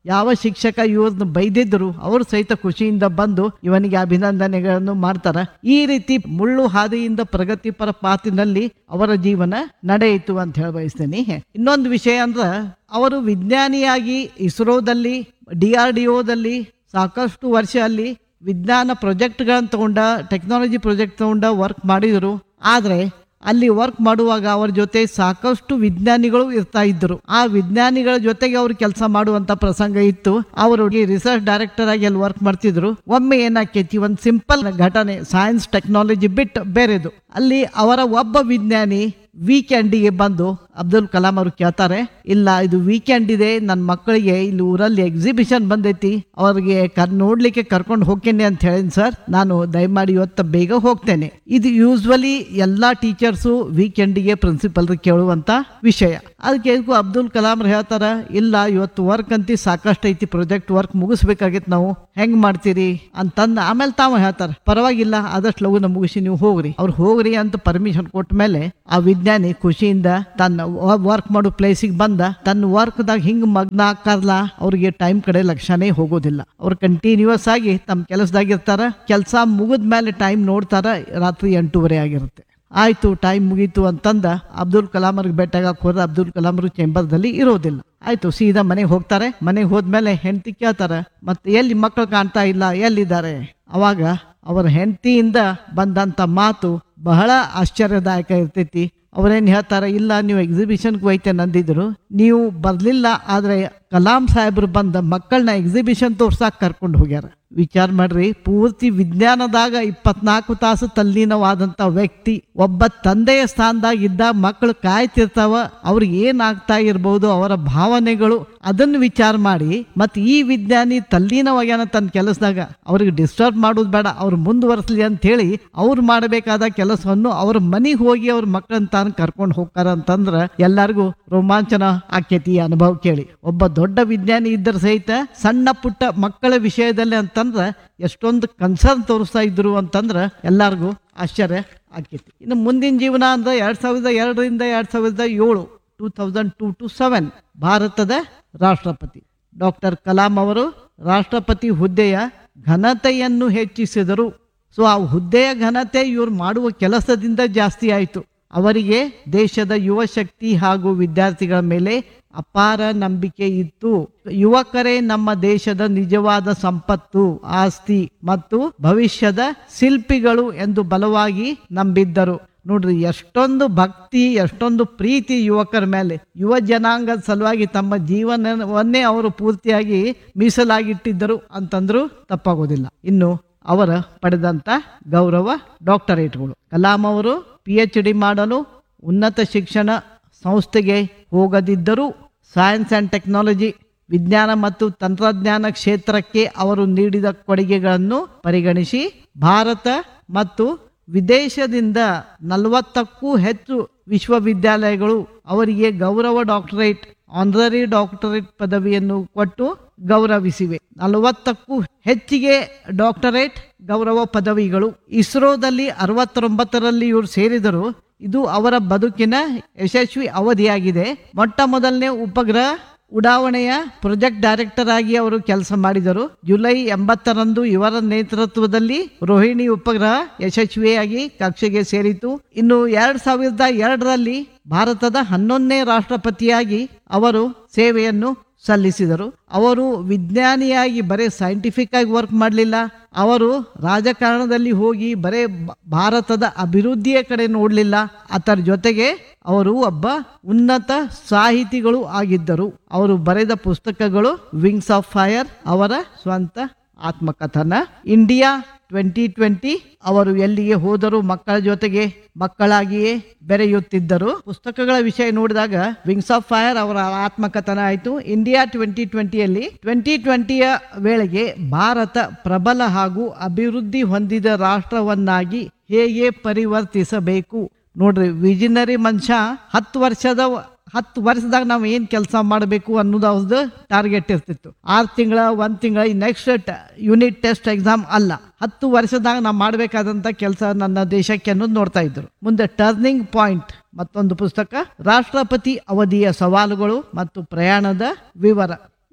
ಯಾವ ಶಿಕ್ಷಕ ಇವ್ರನ್ನ ಬೈದಿದ್ರು ಅವರು ಸಹಿತ ಖುಷಿಯಿಂದ ಬಂದು ಇವನಿಗೆ ಅಭಿನಂದನೆಗಳನ್ನು ಮಾಡ್ತಾರ ಈ ರೀತಿ ಮುಳ್ಳು ಹಾದಿಯಿಂದ ಪ್ರಗತಿಪರ ಪಾತಿನಲ್ಲಿ ಅವರ ಜೀವನ ನಡೆಯಿತು ಅಂತ ಹೇಳಿ ಬಯಸ್ತೇನೆ ಇನ್ನೊಂದು ವಿಷಯ ಅಂದ್ರ ಅವರು ವಿಜ್ಞಾನಿಯಾಗಿ ಇಸ್ರೋದಲ್ಲಿ ಡಿ ಆರ್ ಡಿ ಒದಲ್ಲಿ ಸಾಕಷ್ಟು ವರ್ಷ ಅಲ್ಲಿ ವಿಜ್ಞಾನ ಪ್ರಾಜೆಕ್ಟ್ಗಳನ್ನ ತಗೊಂಡ ಟೆಕ್ನಾಲಜಿ ಪ್ರಾಜೆಕ್ಟ್ ತಗೊಂಡ ವರ್ಕ್ ಮಾಡಿದರು ಆದರೆ ಅಲ್ಲಿ ವರ್ಕ್ ಮಾಡುವಾಗ ಅವ್ರ ಜೊತೆ ಸಾಕಷ್ಟು ವಿಜ್ಞಾನಿಗಳು ಇರ್ತಾ ಇದ್ರು ಆ ವಿಜ್ಞಾನಿಗಳ ಜೊತೆಗೆ ಅವರು ಕೆಲಸ ಮಾಡುವಂತ ಪ್ರಸಂಗ ಇತ್ತು ಅವರು ರಿಸರ್ಚ್ ಡೈರೆಕ್ಟರ್ ಆಗಿ ಅಲ್ಲಿ ವರ್ಕ್ ಮಾಡ್ತಿದ್ರು ಒಮ್ಮೆ ಏನಾಕೈತಿ ಒಂದು ಸಿಂಪಲ್ ಘಟನೆ ಸೈನ್ಸ್ ಟೆಕ್ನಾಲಜಿ ಬಿಟ್ಟು ಬೇರೆದು ಅಲ್ಲಿ ಅವರ ಒಬ್ಬ ವಿಜ್ಞಾನಿ ವೀಕೆಂಡಿಗೆ ಬಂದು ಅಬ್ದುಲ್ ಕಲಾಂ ಅವರು ಕೇಳ್ತಾರೆ ಇಲ್ಲ ಇದು ವೀಕೆಂಡ್ ಇದೆ ನನ್ನ ಮಕ್ಕಳಿಗೆ ಇಲ್ಲಿ ಊರಲ್ಲಿ ಎಕ್ಸಿಬಿಷನ್ ಬಂದೈತಿ ಅವ್ರಿಗೆ ಕರ್ ನೋಡ್ಲಿಕ್ಕೆ ಕರ್ಕೊಂಡು ಹೋಗ್ತೇನೆ ಅಂತ ಹೇಳಿನಿ ಸರ್ ನಾನು ದಯಮಾಡಿ ಇವತ್ತು ಬೇಗ ಹೋಗ್ತೇನೆ ಇದು ಯೂಸ್ವಲಿ ಎಲ್ಲಾ ಟೀಚರ್ಸು ವೀಕೆಂಡಿಗೆ ಪ್ರಿನ್ಸಿಪಲ್ ಕೇಳುವಂತ ವಿಷಯ ಅದಕ್ಕೆ ಇದಕ್ಕೂ ಅಬ್ದುಲ್ ಕಲಾಂ ಹೇಳ್ತಾರ ಇಲ್ಲ ಇವತ್ತು ವರ್ಕ್ ಅಂತಿ ಸಾಕಷ್ಟು ಐತಿ ಪ್ರಾಜೆಕ್ಟ್ ವರ್ಕ್ ಮುಗಿಸ್ಬೇಕಾಗಿತ್ತು ನಾವು ಹೆಂಗ್ ಮಾಡ್ತೀರಿ ಅಂತಂದ ಆಮೇಲೆ ತಾವ ಹೇಳ್ತಾರ ಪರವಾಗಿಲ್ಲ ಆದಷ್ಟು ಲಘುನ ಮುಗಿಸಿ ನೀವು ಹೋಗ್ರಿ ಅವ್ರು ಹೋಗ್ರಿ ಅಂತ ಪರ್ಮಿಷನ್ ಕೊಟ್ಟ ಮೇಲೆ ಆ ವಿಜ್ಞಾನಿ ಖುಷಿಯಿಂದ ತನ್ನ ವರ್ಕ್ ಮಾಡೋ ಪ್ಲೇಸಿಗೆ ಬಂದ ತನ್ನ ವರ್ಕ್ದಾಗ ಹಿಂಗ್ ಮಗ್ನ ಆಕಾರ್ಲ ಅವ್ರಿಗೆ ಟೈಮ್ ಕಡೆ ಲಕ್ಷನೇ ಹೋಗೋದಿಲ್ಲ ಅವ್ರು ಕಂಟಿನ್ಯೂಸ್ ಆಗಿ ತಮ್ಮ ಕೆಲಸದಾಗ ಇರ್ತಾರ ಕೆಲಸ ಮುಗಿದ ಮೇಲೆ ಟೈಮ್ ನೋಡ್ತಾರ ರಾತ್ರಿ ಎಂಟೂವರೆ ಆಗಿರುತ್ತೆ ಆಯ್ತು ಟೈಮ್ ಮುಗೀತು ಅಂತಂದ ಅಬ್ದುಲ್ ಕಲಾಂ ಅವ್ರಿಗೆ ಭೇಟಿಯಾಗಕ್ಕೆ ಹೋದ್ರೆ ಅಬ್ದುಲ್ ಕಲಾಂ ಅವರು ಚೇಂಬರ್ದಲ್ಲಿ ಇರೋದಿಲ್ಲ ಆಯ್ತು ಸೀದಾ ಮನೆಗೆ ಹೋಗ್ತಾರೆ ಮನೆಗೆ ಹೋದ್ಮೇಲೆ ಹೆಂಡತಿ ಕೇಳ್ತಾರೆ ಮತ್ತೆ ಎಲ್ಲಿ ಮಕ್ಕಳು ಕಾಣ್ತಾ ಇಲ್ಲ ಎಲ್ಲಿದ್ದಾರೆ ಅವಾಗ ಅವರ ಹೆಂಡತಿಯಿಂದ ಬಂದಂತ ಮಾತು ಬಹಳ ಆಶ್ಚರ್ಯದಾಯಕ ಇರ್ತೈತಿ ಅವ್ರೇನ್ ಹೇಳ್ತಾರೆ ಇಲ್ಲ ನೀವು ಎಕ್ಸಿಬಿಷನ್ಗೆ ಹೋಯ್ತೇನೆ ಅಂದಿದ್ರು ನೀವು ಬರ್ಲಿಲ್ಲ ಆದ್ರೆ ಕಲಾಂ ಸಾಹೇಬ್ರು ಬಂದ ಮಕ್ಕಳನ್ನ ಎಕ್ಸಿಬಿಷನ್ ತೋರ್ಸಾಕ್ ಕರ್ಕೊಂಡು ಹೋಗ್ಯಾರ ವಿಚಾರ ಮಾಡ್ರಿ ಪೂರ್ತಿ ವಿಜ್ಞಾನದಾಗ ಇಪ್ಪತ್ನಾಲ್ಕು ತಾಸು ತಲ್ಲೀನವಾದಂತ ವ್ಯಕ್ತಿ ಒಬ್ಬ ತಂದೆಯ ಸ್ಥಾನದಾಗ ಇದ್ದ ಮಕ್ಕಳು ಕಾಯ್ತಿರ್ತಾವ ಅವ್ರಿಗೆ ಏನಾಗ್ತಾ ಇರ್ಬೋದು ಅವರ ಭಾವನೆಗಳು ಅದನ್ನು ವಿಚಾರ ಮಾಡಿ ಮತ್ತೆ ಈ ವಿಜ್ಞಾನಿ ತಲ್ಲೀನವಾಗ್ಯಾನ ತನ್ನ ಕೆಲಸದಾಗ ಅವ್ರಿಗೆ ಡಿಸ್ಟರ್ಬ್ ಮಾಡೋದು ಬೇಡ ಅವ್ರು ಮುಂದುವರಿಸ್ಲಿ ಅಂತ ಹೇಳಿ ಅವ್ರು ಮಾಡಬೇಕಾದ ಕೆಲಸವನ್ನು ಅವ್ರ ಮನೆಗೆ ಹೋಗಿ ಅವ್ರ ಮಕ್ಕಳನ್ನ ತಾನು ಕರ್ಕೊಂಡು ಹೋಗ್ತಾರ ಅಂತಂದ್ರ ಎಲ್ಲರಿಗೂ ರೋಮಾಂಚನ ಆಕೇತಿ ಈ ಅನುಭವ ಕೇಳಿ ಒಬ್ಬ ದೊಡ್ಡ ವಿಜ್ಞಾನಿ ಇದ್ದರೆ ಸಹಿತ ಸಣ್ಣ ಪುಟ್ಟ ಮಕ್ಕಳ ವಿಷಯದಲ್ಲಿ ಅಂತಂದ್ರ ಎಷ್ಟೊಂದು ಕನ್ಸರ್ನ್ ತೋರಿಸ್ತಾ ಇದ್ರು ಅಂತಂದ್ರ ಎಲ್ಲರಿಗೂ ಆಶ್ಚರ್ಯ ಆಕೇತಿ ಇನ್ನು ಮುಂದಿನ ಜೀವನ ಅಂದ್ರೆ ಎರಡ್ ಸಾವಿರದ ಎರಡರಿಂದ ಎರಡ್ ಸಾವಿರದ ಏಳು two thousand two to seven ಭಾರತದ ರಾಷ್ಟ್ರಪತಿ ಡಾಕ್ಟರ್ ಕಲಾಂ ಅವರು ರಾಷ್ಟ್ರಪತಿ ಹುದ್ದೆಯ ಘನತೆಯನ್ನು ಹೆಚ್ಚಿಸಿದರು ಸೊ ಆ ಹುದ್ದೆಯ ಘನತೆ ಇವ್ರು ಮಾಡುವ ಕೆಲಸದಿಂದ ಜಾಸ್ತಿ ಆಯಿತು ಅವರಿಗೆ ದೇಶದ ಯುವ ಶಕ್ತಿ ಹಾಗೂ ವಿದ್ಯಾರ್ಥಿಗಳ ಮೇಲೆ ಅಪಾರ ನಂಬಿಕೆ ಇತ್ತು ಯುವಕರೇ ನಮ್ಮ ದೇಶದ ನಿಜವಾದ ಸಂಪತ್ತು ಆಸ್ತಿ ಮತ್ತು ಭವಿಷ್ಯದ ಶಿಲ್ಪಿಗಳು ಎಂದು ಬಲವಾಗಿ ನಂಬಿದ್ದರು ನೋಡ್ರಿ ಎಷ್ಟೊಂದು ಭಕ್ತಿ ಎಷ್ಟೊಂದು ಪ್ರೀತಿ ಯುವಕರ ಮೇಲೆ ಯುವ ಜನಾಂಗದ ಸಲುವಾಗಿ ತಮ್ಮ ಜೀವನವನ್ನೇ ಅವರು ಪೂರ್ತಿಯಾಗಿ ಮೀಸಲಾಗಿಟ್ಟಿದ್ದರು ಅಂತಂದ್ರೂ ತಪ್ಪಾಗೋದಿಲ್ಲ ಇನ್ನು ಅವರ ಪಡೆದಂತ ಗೌರವ ಡಾಕ್ಟರೇಟ್ಗಳು ಕಲಾಂ ಅವರು ಪಿ ಎಚ್ ಡಿ ಮಾಡಲು ಉನ್ನತ ಶಿಕ್ಷಣ ಸಂಸ್ಥೆಗೆ ಹೋಗದಿದ್ದರೂ ಸೈನ್ಸ್ ಆ್ಯಂಡ್ ಟೆಕ್ನಾಲಜಿ ವಿಜ್ಞಾನ ಮತ್ತು ತಂತ್ರಜ್ಞಾನ ಕ್ಷೇತ್ರಕ್ಕೆ ಅವರು ನೀಡಿದ ಕೊಡುಗೆಗಳನ್ನು ಪರಿಗಣಿಸಿ ಭಾರತ ಮತ್ತು ವಿದೇಶದಿಂದ ನಲವತ್ತಕ್ಕೂ ಹೆಚ್ಚು ವಿಶ್ವವಿದ್ಯಾಲಯಗಳು ಅವರಿಗೆ ಗೌರವ ಡಾಕ್ಟರೇಟ್ ಆನರರಿ ಡಾಕ್ಟರೇಟ್ ಪದವಿಯನ್ನು ಕೊಟ್ಟು ಗೌರವಿಸಿವೆ ನಲವತ್ತಕ್ಕೂ ಹೆಚ್ಚಿಗೆ ಡಾಕ್ಟರೇಟ್ ಗೌರವ ಪದವಿಗಳು ಇಸ್ರೋದಲ್ಲಿ ಅರವತ್ತೊಂಬತ್ತರಲ್ಲಿ ಇವರು ಸೇರಿದರು ಇದು ಅವರ ಬದುಕಿನ ಯಶಸ್ವಿ ಅವಧಿಯಾಗಿದೆ ಮೊಟ್ಟ ಮೊದಲನೇ ಉಪಗ್ರಹ ಉಡಾವಣೆಯ ಪ್ರಾಜೆಕ್ಟ್ ಡೈರೆಕ್ಟರ್ ಆಗಿ ಅವರು ಕೆಲಸ ಮಾಡಿದರು ಜುಲೈ ಎಂಬತ್ತರಂದು ಇವರ ನೇತೃತ್ವದಲ್ಲಿ ರೋಹಿಣಿ ಉಪಗ್ರಹ ಯಶಸ್ವಿಯಾಗಿ ಕಕ್ಷೆಗೆ ಸೇರಿತು ಇನ್ನು ಎರಡ್ ಸಾವಿರದ ಎರಡರಲ್ಲಿ ಭಾರತದ ಹನ್ನೊಂದನೇ ರಾಷ್ಟ್ರಪತಿಯಾಗಿ ಅವರು ಸೇವೆಯನ್ನು ಸಲ್ಲಿಸಿದರು ಅವರು ವಿಜ್ಞಾನಿಯಾಗಿ ಬರೀ ಸೈಂಟಿಫಿಕ್ ಆಗಿ ವರ್ಕ್ ಮಾಡಲಿಲ್ಲ ಅವರು ರಾಜಕಾರಣದಲ್ಲಿ ಹೋಗಿ ಬರೇ ಬ- ಭಾರತದ ಅಭಿವೃದ್ಧಿಯ ಕಡೆ ನೋಡಲಿಲ್ಲ ಅದರ ಜೊತೆಗೆ ಅವರು ಒಬ್ಬ ಉನ್ನತ ಸಾಹಿತಿಗಳು ಆಗಿದ್ದರು ಅವರು ಬರೆದ ಪುಸ್ತಕಗಳು ವಿಂಗ್ಸ್ ಆಫ್ ಫೈರ್ ಅವರ ಸ್ವಂತ ಆತ್ಮಕಥನ ಇಂಡಿಯಾ ಟ್ವೆಂಟಿ ಟ್ವೆಂಟಿ ಅವರು ಎಲ್ಲಿಗೆ ಹೋದರೂ ಮಕ್ಕಳ ಜೊತೆಗೆ ಮಕ್ಕಳಾಗಿಯೇ ಬೆರೆಯುತ್ತಿದ್ದರು ಪುಸ್ತಕಗಳ ವಿಷಯ ನೋಡಿದಾಗ ವಿಂಗ್ಸ್ ಆಫ್ ಫೈರ್ ಅವರ ಆತ್ಮಕಥನ ಆಯಿತು ಇಂಡಿಯಾ ಟ್ವೆಂಟಿ ಟ್ವೆಂಟಿಯಲ್ಲಿ ಟ್ವೆಂಟಿ ಟ್ವೆಂಟಿಯ ವೇಳೆಗೆ ಭಾರತ ಪ್ರಬಲ ಹಾಗೂ ಅಭಿವೃದ್ಧಿ ಹೊಂದಿದ ರಾಷ್ಟ್ರವನ್ನಾಗಿ ಹೇಗೆ ಪರಿವರ್ತಿಸಬೇಕು ನೋಡ್ರಿ ವಿಜಿನರಿ ಮನುಷ್ಯ ಹತ್ತು ವರ್ಷದ ಹತ್ತು ವರ್ಷದಾಗ ನಾವು ಏನು ಕೆಲಸ ಮಾಡಬೇಕು ಅನ್ನೋದು ಅವ್ರದ್ದು ಟಾರ್ಗೆಟ್ ಇರ್ತಿತ್ತು ಆರು ತಿಂಗಳ ಒಂದು ತಿಂಗಳ ನೆಕ್ಸ್ಟ್ ಯೂನಿಟ್ ಟೆಸ್ಟ್ ಎಕ್ಸಾಮ್ ಅಲ್ಲ ಹತ್ತು ವರ್ಷದಾಗ ನಾವು ಮಾಡಬೇಕಾದಂಥ ಕೆಲಸ ನನ್ನ ದೇಶಕ್ಕೆ ಅನ್ನೋದು ನೋಡ್ತಾ ಇದ್ರು ಮುಂದೆ ಟರ್ನಿಂಗ್ ಪಾಯಿಂಟ್ ಮತ್ತೊಂದು ಪುಸ್ತಕ ರಾಷ್ಟ್ರಪತಿ ಅವಧಿಯ ಸವಾಲುಗಳು ಮತ್ತು ಪ್ರಯಾಣದ ವಿವರ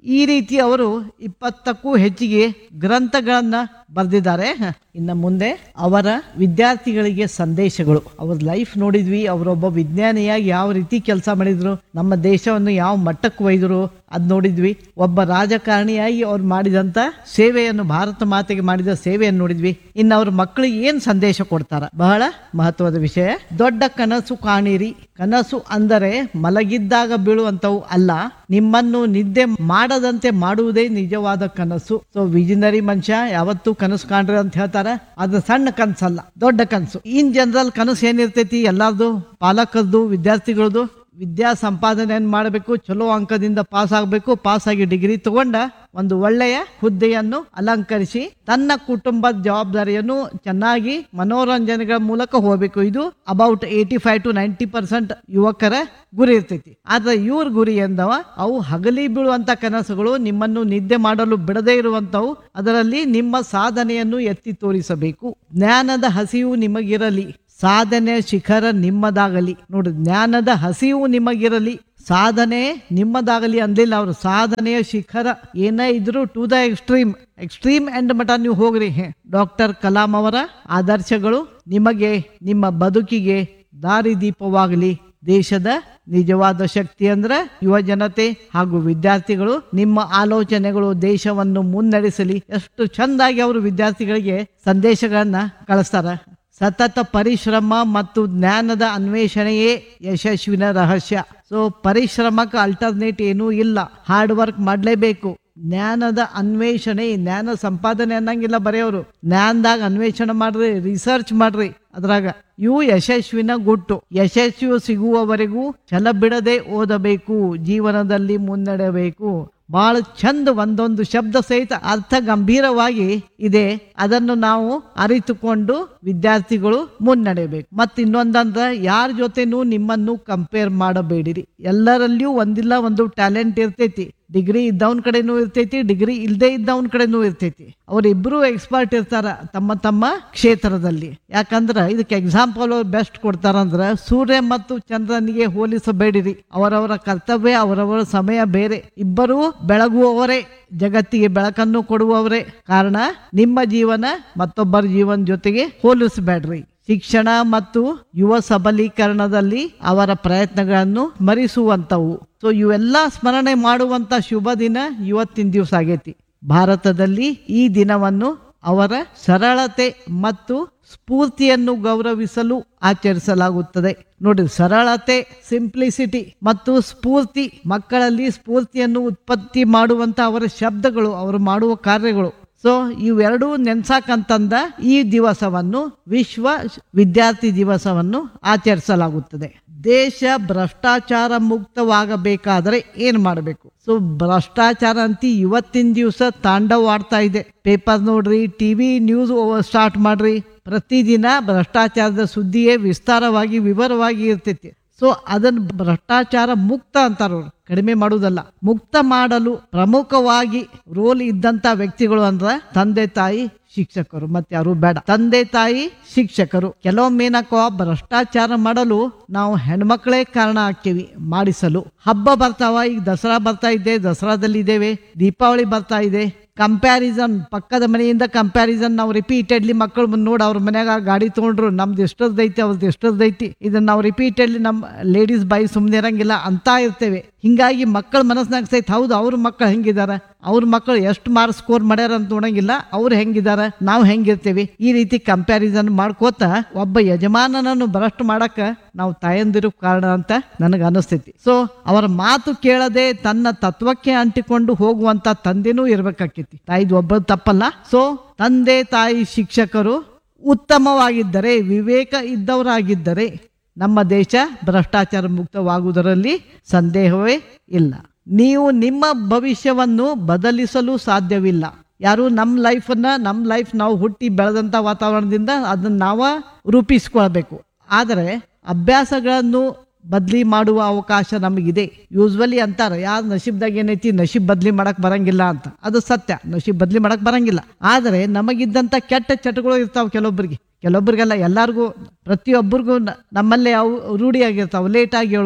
ಈ ರೀತಿ ಅವರು ಇಪ್ಪತ್ತಕ್ಕೂ ಹೆಚ್ಚಿಗೆ ಗ್ರಂಥಗಳನ್ನ ಬರೆದಿದ್ದಾರೆ ಇನ್ನು ಮುಂದೆ ಅವರ ವಿದ್ಯಾರ್ಥಿಗಳಿಗೆ ಸಂದೇಶಗಳು ಅವ್ರ ಲೈಫ್ ನೋಡಿದ್ವಿ ಅವರೊಬ್ಬ ವಿಜ್ಞಾನಿಯಾಗಿ ಯಾವ ರೀತಿ ಕೆಲಸ ಮಾಡಿದ್ರು ನಮ್ಮ ದೇಶವನ್ನು ಯಾವ ಮಟ್ಟಕ್ಕೆ ಒಯ್ದರು ಅದ್ ನೋಡಿದ್ವಿ ಒಬ್ಬ ರಾಜಕಾರಣಿಯಾಗಿ ಅವ್ರು ಮಾಡಿದಂತ ಸೇವೆಯನ್ನು ಭಾರತ ಮಾತೆಗೆ ಮಾಡಿದ ಸೇವೆಯನ್ನು ನೋಡಿದ್ವಿ ಇನ್ನು ಅವ್ರ ಮಕ್ಕಳಿಗೆ ಏನ್ ಸಂದೇಶ ಕೊಡ್ತಾರ ಬಹಳ ಮಹತ್ವದ ವಿಷಯ ದೊಡ್ಡ ಕನಸು ಕಾಣಿರಿ ಕನಸು ಅಂದರೆ ಮಲಗಿದ್ದಾಗ ಬೀಳುವಂತವು ಅಲ್ಲ ನಿಮ್ಮನ್ನು ನಿದ್ದೆ ಮಾಡದಂತೆ ಮಾಡುವುದೇ ನಿಜವಾದ ಕನಸು ಸೊ ವಿಜನರಿ ಮನುಷ್ಯ ಯಾವತ್ತೂ ಕನಸು ಕಾಣ್ರಿ ಅಂತ ಹೇಳ್ತಾರ ಅದು ಸಣ್ಣ ಕನಸಲ್ಲ ದೊಡ್ಡ ಕನಸು ಇನ್ ಜನರಲ್ ಕನಸು ಏನಿರ್ತೈತಿ ಎಲ್ಲಾರ್ದು ಪಾಲಕರದು ವಿದ್ಯಾರ್ಥಿಗಳದು ವಿದ್ಯಾ ಸಂಪಾದನೆಯನ್ನು ಮಾಡಬೇಕು ಚಲೋ ಅಂಕದಿಂದ ಪಾಸ್ ಆಗಬೇಕು ಪಾಸ್ ಆಗಿ ಡಿಗ್ರಿ ತಗೊಂಡ ಒಂದು ಒಳ್ಳೆಯ ಹುದ್ದೆಯನ್ನು ಅಲಂಕರಿಸಿ ತನ್ನ ಕುಟುಂಬದ ಜವಾಬ್ದಾರಿಯನ್ನು ಚೆನ್ನಾಗಿ ಮನೋರಂಜನೆಗಳ ಮೂಲಕ ಹೋಗಬೇಕು ಇದು about eighty five to ninety percent ಯುವಕರ ಗುರಿ ಇರ್ತೈತಿ ಆದ್ರೆ ಇವ್ರ ಗುರಿ ಎಂದವ ಅವು ಹಗಲಿ ಬೀಳುವಂತ ಕನಸುಗಳು ನಿಮ್ಮನ್ನು ನಿದ್ದೆ ಮಾಡಲು ಬಿಡದೇ ಇರುವಂತವು ಅದರಲ್ಲಿ ನಿಮ್ಮ ಸಾಧನೆಯನ್ನು ಎತ್ತಿ ತೋರಿಸಬೇಕು ಜ್ಞಾನದ ಹಸಿವು ನಿಮಗಿರಲಿ ಸಾಧನೆ ಶಿಖರ ನಿಮ್ಮದಾಗಲಿ ನೋಡಿ ಜ್ಞಾನದ ಹಸಿವು ನಿಮಗಿರಲಿ ಸಾಧನೆ ನಿಮ್ಮದಾಗಲಿ ಅಂದಿಲ್ಲ ಅವರು ಸಾಧನೆಯ ಶಿಖರ ಏನೇ ಇದ್ರು to the extreme extreme end ಮಟ ನೀವು ಹೋಗ್ರಿ ಡಾಕ್ಟರ್ ಕಲಾಂ ಅವರ ಆದರ್ಶಗಳು ನಿಮಗೆ ನಿಮ್ಮ ಬದುಕಿಗೆ ದಾರಿದೀಪವಾಗಲಿ ದೇಶದ ನಿಜವಾದ ಶಕ್ತಿ ಅಂದ್ರೆ ಯುವ ಜನತೆ ಹಾಗೂ ವಿದ್ಯಾರ್ಥಿಗಳು ನಿಮ್ಮ ಆಲೋಚನೆಗಳು ದೇಶವನ್ನು ಮುನ್ನಡೆಸಲಿ ಎಷ್ಟು ಚಂದಾಗಿ ಅವರು ವಿದ್ಯಾರ್ಥಿಗಳಿಗೆ ಸಂದೇಶಗಳನ್ನ ಕಳಿಸ್ತಾರ ಸತತ ಪರಿಶ್ರಮ ಮತ್ತು ಜ್ಞಾನದ ಅನ್ವೇಷಣೆಯೇ ಯಶಸ್ವಿನ ರಹಸ್ಯ ಸೊ ಪರಿಶ್ರಮಕ್ಕೆ ಅಲ್ಟರ್ನೇಟ್ ಏನೂ ಇಲ್ಲ ಹಾರ್ಡ್ ವರ್ಕ್ ಮಾಡಲೇಬೇಕು ಜ್ಞಾನದ ಅನ್ವೇಷಣೆ ಜ್ಞಾನ ಸಂಪಾದನೆ ಅನ್ನಂಗಿಲ್ಲ ಬರೆಯೋರು ಜ್ಞಾನದಾಗ ಅನ್ವೇಷಣೆ ಮಾಡ್ರಿ ರಿಸರ್ಚ್ ಮಾಡ್ರಿ ಅದ್ರಾಗ ಇವು ಯಶಸ್ವಿನ ಗುಟ್ಟು ಯಶಸ್ಸು ಸಿಗುವವರೆಗೂ ಛಲ ಬಿಡದೆ ಓದಬೇಕು ಜೀವನದಲ್ಲಿ ಮುನ್ನಡೆಯಬೇಕು ಬಹಳ ಚಂದ ಒಂದೊಂದು ಶಬ್ದ ಸಹಿತ ಅರ್ಥ ಗಂಭೀರವಾಗಿ ಇದೆ ಅದನ್ನು ನಾವು ಅರಿತುಕೊಂಡು ವಿದ್ಯಾರ್ಥಿಗಳು ಮುನ್ನಡೆಯಬೇಕು ಮತ್ತು ಇನ್ನೊಂದಂದ್ರೆ ಯಾರ ಜೊತೆನೂ ನಿಮ್ಮನ್ನು ಕಂಪೇರ್ ಮಾಡಬೇಡಿರಿ ಎಲ್ಲರಲ್ಲಿಯೂ ಒಂದಿಲ್ಲ ಒಂದು ಟ್ಯಾಲೆಂಟ್ ಇರ್ತೈತಿ ಡಿಗ್ರಿ ಇದ್ದವನ್ ಕಡೆನೂ ಇರ್ತೈತಿ ಡಿಗ್ರಿ ಇಲ್ಲದೆ ಇದ್ದವನ್ ಕಡೆನೂ ಇರ್ತೈತಿ ಅವರಿಬ್ರು ಎಕ್ಸ್ಪರ್ಟ್ ಇರ್ತಾರ ತಮ್ಮ ತಮ್ಮ ಕ್ಷೇತ್ರದಲ್ಲಿ ಯಾಕಂದ್ರ ಇದಕ್ಕೆ ಎಕ್ಸಾಂಪಲ್ ಅವ್ರು ಬೆಸ್ಟ್ ಕೊಡ್ತಾರಂದ್ರ ಸೂರ್ಯ ಮತ್ತು ಚಂದ್ರನಿಗೆ ಹೋಲಿಸಬೇಡಿರಿ ಅವರವರ ಕರ್ತವ್ಯ ಅವರವರ ಸಮಯ ಬೇರೆ ಇಬ್ಬರೂ ಬೆಳಗುವವರೇ ಜಗತ್ತಿಗೆ ಬೆಳಕನ್ನು ಕೊಡುವವರೇ ಕಾರಣ ನಿಮ್ಮ ಜೀವನ ಮತ್ತೊಬ್ಬರ ಜೀವನ ಜೊತೆಗೆ ಹೋಲಿಸಬೇಡ್ರಿ ಶಿಕ್ಷಣ ಮತ್ತು ಯುವ ಸಬಲೀಕರಣದಲ್ಲಿ ಅವರ ಪ್ರಯತ್ನಗಳನ್ನು ಸ್ಮರಿಸುವಂತವು ಸೊ ಇವೆಲ್ಲ ಸ್ಮರಣೆ ಮಾಡುವಂತ ಶುಭ ದಿನ ಇವತ್ತಿನ ದಿವಸ ಆಗೈತಿ ಭಾರತದಲ್ಲಿ ಈ ದಿನವನ್ನು ಅವರ ಸರಳತೆ ಮತ್ತು ಸ್ಫೂರ್ತಿಯನ್ನು ಗೌರವಿಸಲು ಆಚರಿಸಲಾಗುತ್ತದೆ ನೋಡಿ ಸರಳತೆ ಸಿಂಪ್ಲಿಸಿಟಿ ಮತ್ತು ಸ್ಫೂರ್ತಿ ಮಕ್ಕಳಲ್ಲಿ ಸ್ಫೂರ್ತಿಯನ್ನು ಉತ್ಪತ್ತಿ ಮಾಡುವಂತ ಅವರ ಶಬ್ದಗಳು ಅವರು ಮಾಡುವ ಕಾರ್ಯಗಳು ಸೊ ಇವೆರಡೂ ನೆನ್ಸಾಕಂತಂದ ಈ ದಿವಸವನ್ನು ವಿಶ್ವ ವಿದ್ಯಾರ್ಥಿ ದಿವಸವನ್ನು ಆಚರಿಸಲಾಗುತ್ತದೆ ದೇಶ ಭ್ರಷ್ಟಾಚಾರ ಮುಕ್ತವಾಗಬೇಕಾದರೆ ಏನ್ ಮಾಡಬೇಕು ಸೊ ಭ್ರಷ್ಟಾಚಾರ ಅಂತ ಇವತ್ತಿನ ದಿವಸ ತಾಂಡವಾಡ್ತಾ ಇದೆ ಪೇಪರ್ ನೋಡ್ರಿ ಟಿವಿ ನ್ಯೂಸ್ ಸ್ಟಾರ್ಟ್ ಮಾಡ್ರಿ ಪ್ರತಿದಿನ ಭ್ರಷ್ಟಾಚಾರದ ಸುದ್ದಿಯೇ ವಿಸ್ತಾರವಾಗಿ ವಿವರವಾಗಿ ಇರ್ತೈತಿ ಸೊ ಅದನ್ನ ಭ್ರಷ್ಟಾಚಾರ ಮುಕ್ತ ಅಂತಾರ ಅವ್ರು ಕಡಿಮೆ ಮಾಡುವುದಲ್ಲ ಮುಕ್ತ ಮಾಡಲು ಪ್ರಮುಖವಾಗಿ ರೋಲ್ ಇದ್ದಂತ ವ್ಯಕ್ತಿಗಳು ಅಂದ್ರ ತಂದೆ ತಾಯಿ ಶಿಕ್ಷಕರು ಮತ್ತೆ ಯಾರು ಬೇಡ ತಂದೆ ತಾಯಿ ಶಿಕ್ಷಕರು ಕೆಲವೊಮ್ಮೆ ಏನಕ್ಕೋ ಭ್ರಷ್ಟಾಚಾರ ಮಾಡಲು ನಾವು ಹೆಣ್ಮಕ್ಳೇ ಕಾರಣ ಹಾಕ್ತೀವಿ ಮಾಡಿಸಲು ಹಬ್ಬ ಬರ್ತಾವ ಈಗ ದಸರಾ ಬರ್ತಾ ಇದೆ ದಸರಾದಲ್ಲಿ ಇದ್ದೇವೆ ದೀಪಾವಳಿ ಬರ್ತಾ ಇದೆ ಕಂಪ್ಯಾರಿಸನ್ ಪಕ್ಕದ ಮನೆಯಿಂದ ಕಂಪ್ಯಾರಿಸನ್ ನಾವು ರಿಪೀಟೆಡ್ಲಿ ಮಕ್ಕಳು ಮುಂದೆ ನೋಡಿ ಅವ್ರ ಮನ್ಯಾಗ ಗಾಡಿ ತೊಗೊಂಡ್ರು ನಮ್ದು ಎಷ್ಟದೈತಿ ಅವ್ರದ್ದು ಎಷ್ಟದೈತಿ ಇದನ್ನ ನಾವು ರಿಪೀಟೆಡ್ಲಿ ನಮ್ಮ ಲೇಡೀಸ್ ಬಾಯಿ ಸುಮ್ಮನೆ ಇರಂಗಿಲ್ಲ ಅಂತ ಇರ್ತೇವೆ ಹಿಂಗಾಗಿ ಮಕ್ಕಳ ಮನಸ್ಸಿನಾಗ ಸಹಿತ ಹೌದು ಅವ್ರ ಮಕ್ಕಳು ಹೆಂಗಿದಾರ ಅವ್ರ ಮಕ್ಕಳು ಎಷ್ಟು ಮಾರ್ಕ್ಸ್ ಸ್ಕೋರ್ ಮಾಡ್ಯಾರ ಅಂತ ನೋಡಂಗಿಲ್ಲ ಅವ್ರು ಹೆಂಗಿದಾರ ನಾವು ಹೆಂಗಿರ್ತೇವೆ ಈ ರೀತಿ ಕಂಪ್ಯಾರಿಸನ್ ಮಾಡ್ಕೋತ ಒಬ್ಬ ಯಜಮಾನನನ್ನು ಭ್ರಷ್ಟ ಮಾಡಕ ನಾವು ತಾಯಂದಿರು ಕಾರಣ ಅಂತ ನನಗೆ ಅನಿಸ್ತೈತಿ ಸೊ ಅವರ ಮಾತು ಕೇಳದೆ ತನ್ನ ತತ್ವಕ್ಕೆ ಅಂಟಿಕೊಂಡು ಹೋಗುವಂತ ತಂದೆನೂ ಇರ್ಬೇಕಾಕೈತಿ ತಾಯಿದು ಒಬ್ಬ ತಪ್ಪಲ್ಲ ಸೊ ತಂದೆ ತಾಯಿ ಶಿಕ್ಷಕರು ಉತ್ತಮವಾಗಿದ್ದರೆ ವಿವೇಕ ಇದ್ದವರಾಗಿದ್ದರೆ ನಮ್ಮ ದೇಶ ಭ್ರಷ್ಟಾಚಾರ ಮುಕ್ತವಾಗುವುದರಲ್ಲಿ ಸಂದೇಹವೇ ಇಲ್ಲ ನೀವು ನಿಮ್ಮ ಭವಿಷ್ಯವನ್ನು ಬದಲಿಸಲು ಸಾಧ್ಯವಿಲ್ಲ ಯಾರು ನಮ್ಮ ಲೈಫನ್ನ ನಮ್ಮ ಲೈಫ್ ನಾವು ಹುಟ್ಟಿ ಬೆಳೆದಂಥ ವಾತಾವರಣದಿಂದ ಅದನ್ನ ನಾವ ರೂಪಿಸ್ಕೊಳ್ಬೇಕು ಆದರೆ ಅಭ್ಯಾಸಗಳನ್ನು ಬದ್ಲಿ ಮಾಡುವ ಅವಕಾಶ ನಮಗಿದೆ ಯೂಸ್ವಲಿ ಅಂತಾರ ಯಾರು ನಶೀಬ್ದಾಗ ಏನೈತಿ ನಶೀಬ್ ಬದ್ಲಿ ಮಾಡಕ್ ಬರಂಗಿಲ್ಲ ಅಂತ ಅದು ಸತ್ಯ ನಶೀಬ್ ಬದ್ಲಿ ಮಾಡಕ್ ಬರಂಗಿಲ್ಲ ಆದರೆ ನಮಗಿದ್ದಂಥ ಕೆಟ್ಟ ಚಟಗಳು ಇರ್ತಾವ ಕೆಲವೊಬ್ಬರಿಗೆ ಕೆಲವೊಬ್ಬರಿಗೆಲ್ಲ ಎಲ್ಲರಿಗೂ ಪ್ರತಿಯೊಬ್ಬರಿಗೂ ನ- ನಮ್ಮಲ್ಲೇ ಅವು ರೂಢಿಯಾಗಿರ್ತಾವೆ ಲೇಟಾಗಿ ಹೇಳೋದು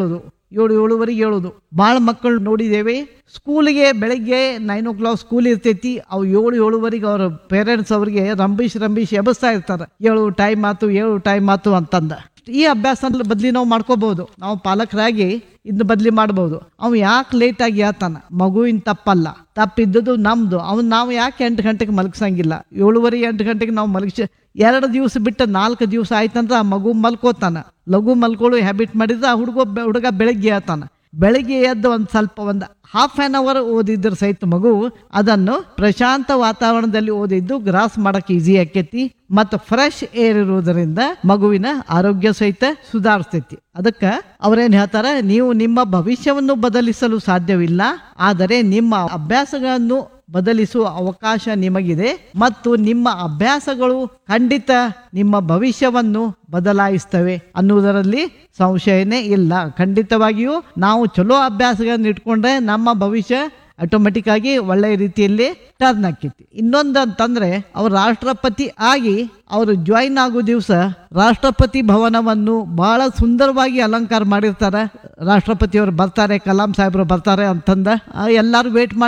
ಏಳು ಏಳುವರೆಗೆ ಹೇಳೋದು ಭಾಳ ಮಕ್ಕಳು ನೋಡಿದ್ದೇವೆ ಸ್ಕೂಲಿಗೆ ಬೆಳಗ್ಗೆ ನೈನ್ ಓ ಕ್ಲಾಕ್ ಸ್ಕೂಲ್ ಇರ್ತೈತಿ ಅವು ಏಳು ಏಳುವರೆಗೆ ಅವ್ರ ಪೇರೆಂಟ್ಸ್ ಅವ್ರಿಗೆ ರಂಬೀಶ್ ರಂಬೀಶ್ ಎಬ್ಬಿಸ್ತಾ ಇರ್ತಾರೆ ಏಳು ಟೈಮ್ ಆತು ಏಳು ಟೈಮ್ ಆತು ಅಂತಂದ ಈ ಅಭ್ಯಾಸ ಬದಲಿ ನಾವು ಮಾಡ್ಕೋಬಹುದು ನಾವು ಪಾಲಕರಾಗಿ ಇದ್ನ ಬದಲಿ ಮಾಡ್ಬೋದು ಅವ್ ಯಾಕೆ ಲೇಟಾಗಿ ಹೇಳ್ತಾನ ಮಗುವಿನ ತಪ್ಪಲ್ಲ ತಪ್ಪಿದ್ದದು ನಮ್ದು ಅವ್ನು ನಾವು ಯಾಕೆ ಎಂಟು ಗಂಟೆಗೆ ಮಲಗಿಸಂಗಿಲ್ಲ ಏಳುವರೆ ಎಂಟು ಗಂಟೆಗೆ ನಾವು ಮಲಗಿಸಿ ಎರಡು ದಿವಸ ಬಿಟ್ಟು ನಾಲ್ಕು ದಿವಸ ಆಯ್ತಂದ್ರೆ ಆ ಮಗು ಮಲ್ಕೋತಾನ ಲಘು ಮಲ್ಕೊಳ್ಳೋ ಹ್ಯಾಬಿಟ್ ಮಾಡಿದ್ರೆ ಆ ಹುಡುಗ ಹುಡುಗ ಬೆಳಗ್ಗೆ ಹೇಳ್ತಾನ ಬೆಳಿಗ್ಗೆ ಎದ್ದು ಒಂದು ಸ್ವಲ್ಪ ಒಂದು ಹಾಫ್ ಆನ್ ಅವರ್ ಓದಿದ್ರ ಸಹಿತ ಮಗು ಅದನ್ನು ಪ್ರಶಾಂತ ವಾತಾವರಣದಲ್ಲಿ ಓದಿದ್ದು ಗ್ರಾಸ್ ಮಾಡಕ್ಕೆ ಈಸಿ ಆಕೈತಿ ಮತ್ತು ಫ್ರೆಶ್ ಏರ್ ಇರುವುದರಿಂದ ಮಗುವಿನ ಆರೋಗ್ಯ ಸಹಿತ ಸುಧಾರಿಸ್ತೈತಿ ಅದಕ್ಕೆ ಅವ್ರೇನ್ ಹೇಳ್ತಾರೆ ನೀವು ನಿಮ್ಮ ಭವಿಷ್ಯವನ್ನು ಬದಲಿಸಲು ಸಾಧ್ಯವಿಲ್ಲ ಆದರೆ ನಿಮ್ಮ ಅಭ್ಯಾಸಗಳನ್ನು ಬದಲಿಸುವ ಅವಕಾಶ ನಿಮಗಿದೆ ಮತ್ತು ನಿಮ್ಮ ಅಭ್ಯಾಸಗಳು ಖಂಡಿತ ನಿಮ್ಮ ಭವಿಷ್ಯವನ್ನು ಬದಲಾಯಿಸ್ತವೆ ಅನ್ನುವುದರಲ್ಲಿ ಸಂಶಯನೇ ಇಲ್ಲ ಖಂಡಿತವಾಗಿಯೂ ನಾವು ಚಲೋ ಅಭ್ಯಾಸಗಳನ್ನು ಇಟ್ಕೊಂಡ್ರೆ ನಮ್ಮ ಭವಿಷ್ಯ ಆಟೋಮೆಟಿಕ್ ಆಗಿ ಒಳ್ಳೆಯ ರೀತಿಯಲ್ಲಿ ಟರ್ನ್ ಆಕೈತಿ ಇನ್ನೊಂದು ಅಂತಂದ್ರೆ ಅವ್ರು ರಾಷ್ಟ್ರಪತಿ ಆಗಿ ಅವರು ಜಾಯಿನ್ ಆಗೋ ದಿವಸ ರಾಷ್ಟ್ರಪತಿ ಭವನವನ್ನು ಬಹಳ ಸುಂದರವಾಗಿ ಅಲಂಕಾರ ಮಾಡಿರ್ತಾರೆ ರಾಷ್ಟ್ರಪತಿಯವರು ಬರ್ತಾರೆ ಕಲಾಂ ಸಾಹೇಬರು ಬರ್ತಾರೆ ಅಂತಂದ ಆ, ಎಲ್ಲರೂ ವೇಟ್ ಮಾಡಿ